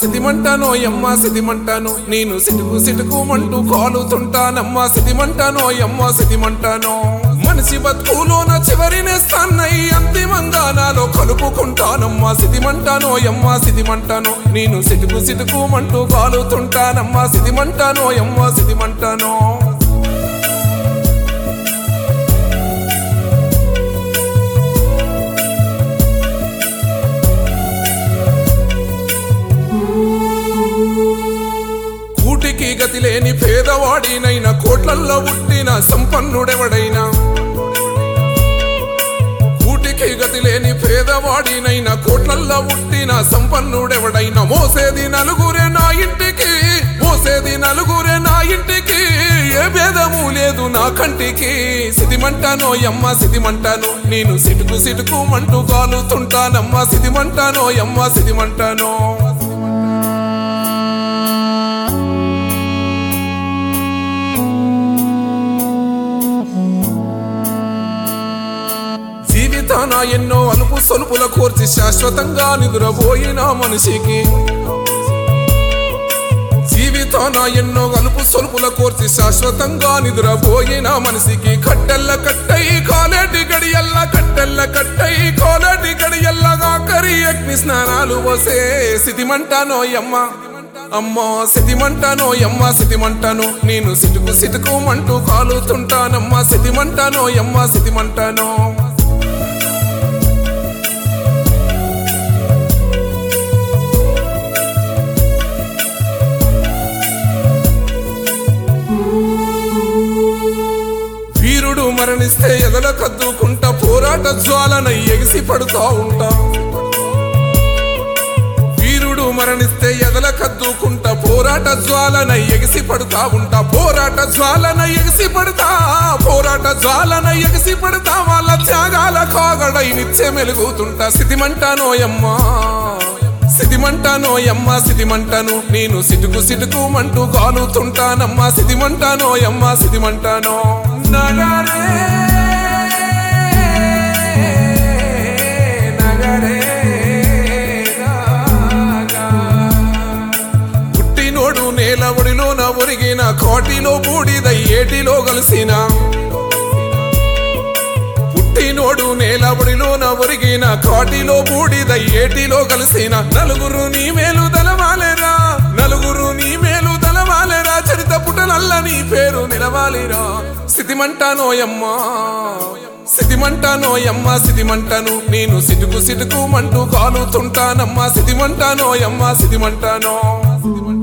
సిదిమంటానో యమ్మ సిదిమంటాను నేను సిటుకు సిటుకుమంటూ కాలుతుంటానమ్మా సిదిమంటానో యమ్మ సిదిమంటానో మనిషి బతుకులోన చివరి నేస్తాన్నై అంతిమంగా నాలో కలుపుకుంటానమ్మా సిదిమంటానో యమ్మ సిదిమంటాను నేను సిటుకు సిటుకుమంటూ కాలుతుంటానమ్మా సిదిమంటానో యమ్మ సిదిమంటానో కూటికి గతి లేని పేదవాడినైనా కోట్లల్లో పుట్టిన సంపన్నుడెవడైనా కూటికి గతి లేని పేదవాడినైనా కోట్లల్లో పుట్టిన సంపన్నుడెవడైనా మోసేది నలుగురే నా ఇంటికి మోసేది నలుగురే నా ఇంటికి ఏ భేదము లేదు నా కంటికి సిదిమంటానో యమ్మ సిదిమంటాను నేను సిటుకు సిటుకు మంటూ కాలుతుంటానమ్మా సిదిమంటానో యమ్మ సిదిమంటానో జీవితాన ఎన్నో అలుపు సొలుపుల కోర్చి శాశ్వతంగా నిదురబోయిన మనిషికి జీవితాన ఎన్నో అలుపు సొలుపుల కోర్చి శాశ్వతంగా నిదురబోయిన మనిషికి కట్టెల్ల కట్టై కాలేటి గడియల్ల కట్టెల్ల కట్టై కాలేటి గడియల్లగా కరి అగ్ని స్నానాలు వసే సితిమంటానో యమ్మ అమ్మో సితిమంటానో యమ్మ సితిమంటాను నేను సిటుకు సిటుకు మంటూ కాలుతుంటానమ్మా సితిమంటానో యమ్మ సితిమంటానో వీరుడు మరణిస్తే ఎదల కద్దుకుంటా పోరాట జ్వాలన ఎగిసి పడుతా ఉంటా వీరుడు మరణిస్తే ఎదల కద్దుకుంటా పోరాట జ్వాలన ఎగిసి పడుతా ఉంటా పోరాట జ్వాలన ఎగిసి పడతా పోరాట జ్వాలన ఎగిసి పడతా వాళ్ళ త్యాగాల కాగడై నిత్య మెలుగుతుంటా సితిమంటానో యమ్మా సిదిమంటానో యమ్మ సిదిమంటాను నేను సిటుకు సిటుకు మంటూ కాలుతుంటానమ్మా సిదిమంటానో యమ్మ సిదిమంటానో నగరే నగరే నాగా. పుట్టినోడు నేల ఒడిలోన ఒరిగిన కోటిలో బూడిద ఏటిలో కలిసిన పుట్టినోడు నేలబడిలోన ఒరిగిన కాటిలో బూడిద ఏటిలో కలిసిన నలుగురు నీ మేలు దలవాలేరా నలుగురు నీ మేలు దలవాలేరా చరిత పుటనల్ల నీ పేరు నిలవాలిరా సితిమంటానో యమ్మా సితిమంటానో యమ్మ సితిమంటాను నేను సిటుకు సిటుకు మంటూ కాలుతుంటానమ్మా సితిమంటానో యమ్మ సితిమంటానో సితిమంటానో